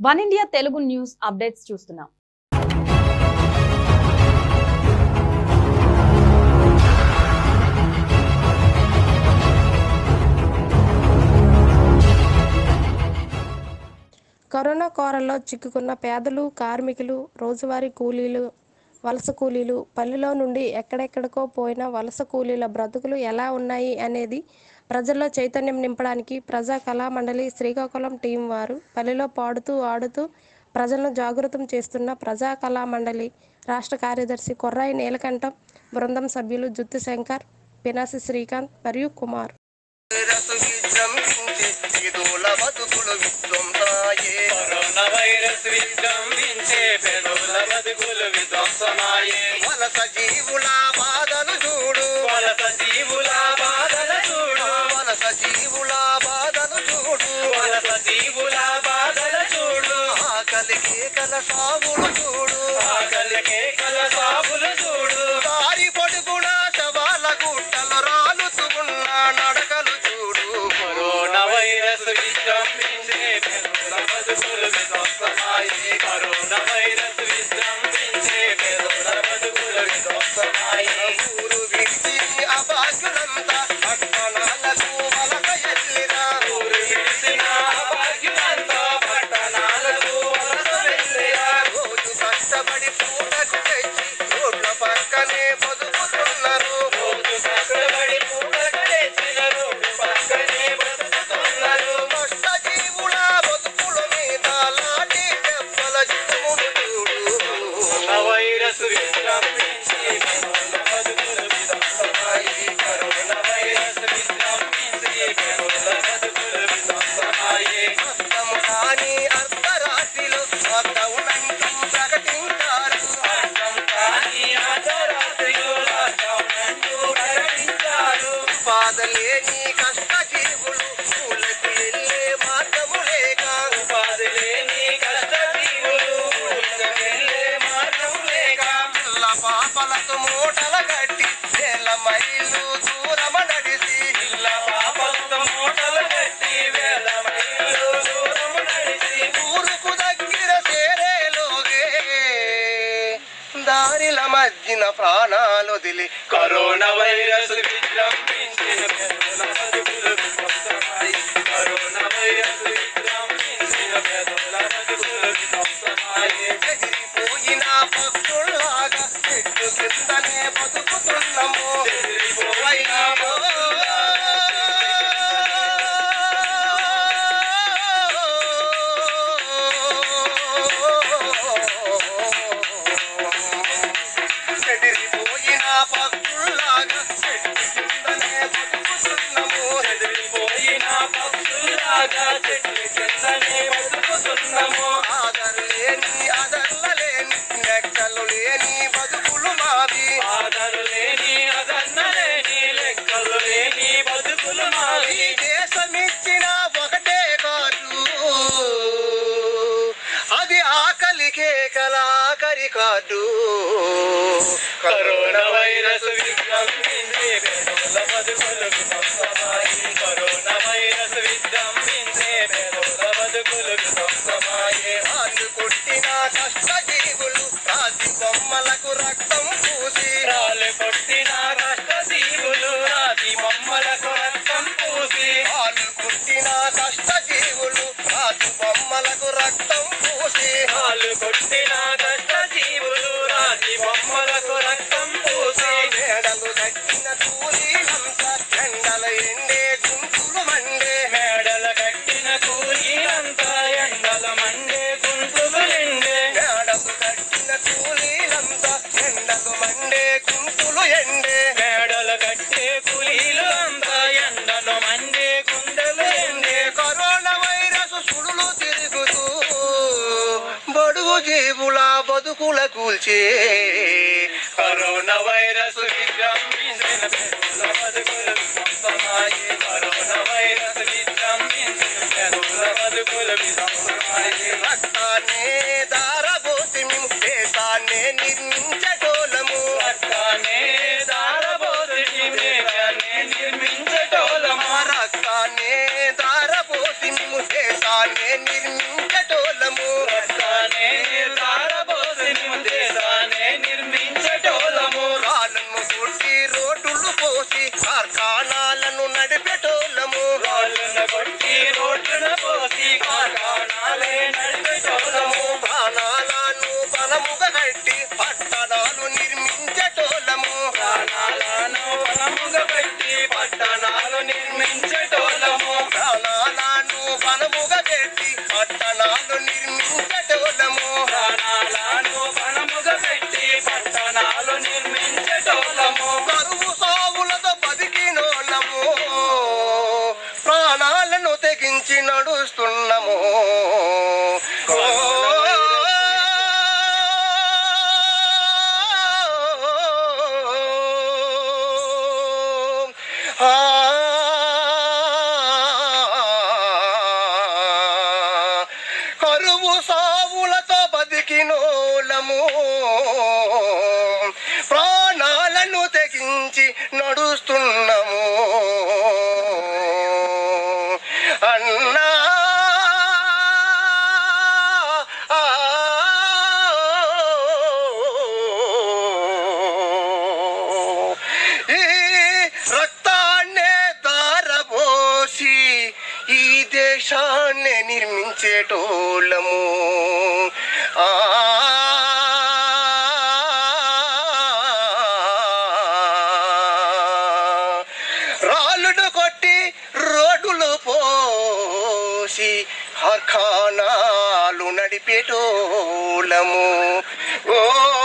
One India Telugu news updates చూస్తున్నాం corona కోరల్లో చిక్కుకున్న పేదలు కార్మికులు రోజువారీ కూలీలు వలస కూలీలు పల్లెలో నుండి ఎక్కడెక్కడికో పోయిన వలస కూలీల బ్రతుకులు ఎలా ఉన్నాయి అనేది ప్రజల్లో చైతన్యం నింపడానికి ప్రజా కళామండలి శ్రీకాకుళం టీం వారు పల్లెలో పాడుతూ ఆడుతూ ప్రజలను జాగృతం చేస్తున్న ప్రజా కళామండలి రాష్ట్ర కార్యదర్శి కొర్రాయి నీలకంఠం బృందం సభ్యులు జుత్తు శంకర్ పినాసి శ్రీకాంత్ మరియు కుమార్ వైరస్ విజృంభించి విధుల బతుకులు విధ్వంసాయే కరోనా వైరస్ విజృంభించే పెదవుల బతుకులు విధ్వంసమాయే వలస జీవుల బాధలు చూడు వలస జీవుల బాధల చూడు వలస జీవుల బాధలు చూడు వలస జీవుల బాధల చూడు ఆకలి కేకల సాగులు చూడు ఆకలికే కల సాగులు చూడు దారి పొడుగున శవాల గుట్టలు రాలుతూ ఉన్న నడకలు చూడు కరోనా వైరస్ విజృంభించే పెదవుల బతుకులు విధ్వంసమాయే కరోనా వైరస్ విజృంభించే పెదవుల బతుకులు విధ్వంసమాయే ఊరు విడిచి అభాగ్యులంతా పట్టణాలకు వలస ఎల్లిరా ఊరు విడిచిన భాగ్యులంతా పట్టణాలకు వలస వెళ్ళిరా. రోజు కష్టపడి పూటకు తెచ్చి రోడ్ల పక్కనే బతుకుతున్నారు రోజు కష్టపడి పూటకు తెచ్చిన రోడ్డు పక్కనే బతుకుతున్నారు. కష్ట జీవుల బతుకుల మీద లాఠీ దెబ్బల జిమ్ములు చూడు కరోనా వైరస్ విజృంభించి పెదవుల బతుకులు విధ్వంసమాయే. కరోనా వైరస్ విజృంభించి పెదవుల బతుకులు విధ్వంసమాయే. అర్థము కాని అర్ధరాత్రిలో లాక్డౌన్ అంటూ ప్రకటించారు అర్థం కాని అర్ధరాత్రిలో లాక్డౌన్ అంటూ ప్రకటించారు. బాధలేని కష్ట జీవులు ఊళ్ళకు వెళ్ళే మార్గము లేక ఉపాధి లేని కష్ట జీవులు ఊళ్ళకు వెళ్ళే మార్గం లేక పిల్ల పాపలతో మూటల కట్టి వేల మైళ్ళు దూరమ నడిసి పిల్ల పాపలతో మూటలు కట్టి వేల మైళ్ళు దూరం నడిచి ఊరుకు దగ్గర చేరేలోగే దారిల మధ్యన ప్రాణాలు వదిలి కరోనా వైరస్ విజృంభించిన పెదవుల బతుకులు విధ్వంసమాయి. కరోనా వైరస్ విజృంభించిన పెదవుల బతుకులు విధ్వంసమాయి. ఎగిరిపోయిన పక్షుల్లాగా చెట్టు కిందనే బతుకుతున్నాము చెదిరిపోయిన చెదిరిపోయిన పక్షుల్లాగా చెట్టు కిందనే బతుకుతున్నాము చెదిరిపోయిన పక్షులాగా చెట్ల కిందనే బతుకుతున్నాము. ఆదరలేని అదర్లలేని లెక్కలు లేని బతుకులు మావి ఆదరు లేని అదన్న లేని లెక్కలు లేని బతుకులు మావి ఈ దేశమిచ్చిన ఒకటే కాదు అది ఆకలికే కలాకరి కాదు కరోనా వైరస్ విజృంభించే పేదల బతుకులు విధ్వంసమాయి. కరోనా వైరస్ విజృంభించే పేదల బతుకులు విధ్వంసమాయే. వాళ్ళు కొట్టిన కష్ట జీవులు రాసి బొమ్మలకు రక్తం పూసి రాళ్ళు కొట్టిన కష్ట జీవులు రాతి బొమ్మలకు రక్తం పూసి వాళ్ళు కొట్టిన కష్ట జీవులు రాసి బొమ్మలకు రక్తం పూసి రాళ్ళు కొట్టిన కష్ట జీవులు రాతి బొమ్మలకు రక్తం పూసి మేడలు కట్టిన కూలీలంతా ఎండల ఎండే గుంతులు మండే మేడల కట్టిన కూలీలంతా ఎండల మండే గుంటులు నిండే మేడలు కట్టిన కూలీలంతా ఎండలు మండే గుంతులు ఎండే మేడల కట్టే కూలీలు అంతా ఎండలు మండే గుండెలు ఎండే కరోనా వైరస్ సుడులు తిరుగుతూ బడుగు జీవుల బతుకుల కూల్చే కరోనా వైరస్ విజృంభించిన పెదవుల బతుకులు విధ్వంసమాయే. కరోనా వైరస్ విజృంభించిన పెదవుల బతుకులు విధ్వంసమాయే. రక్తాన్నే దారబోసి మేము దేశాన్నే నిర్మించటోలము రక్తాన్నే దారబోసి మేఘాన్ని నిర్మించటోలము. రక్తాన్నే దారబోసి మేము దేశాన్నే నిర్మించటోలము కొట్టి రోడ్డున పోసి కార్ఖానాలే నడిపేటోళ్ళము ప్రాణాలను బలముగా కట్టి పట్టణాలు నిర్మించటోళ్ళము ప్రాణాలను వనముగా పెట్టి పట్టణాలు నిర్మించేటోళ్ళము ప్రాణాలను బలముగా పెట్టి పట్టణాలు నిర్మించటోళ్ళము ప్రాణాలను వనముగా పెట్టి పట్టణాలు నిర్మించేటోళ్ళము కరువు సావులతో బతికినోళ్ళము ప్రాణాలను తెగించి నడుస్తున్నాము ఓ, ఆ, కరువు సావులతో బతికినోళ్ళము ప్రాణాలను తెగించి నడుస్తున్నాము అన్నా ఈ రక్తాన్నే దారబోసి ఈ దేశాన్ని నిర్మించేటోళ్ళము ఆ రాళ్ళును కొట్టి రోడ్డులు పోసి కార్ఖానాలు నడిపేటోళ్ళము ఓ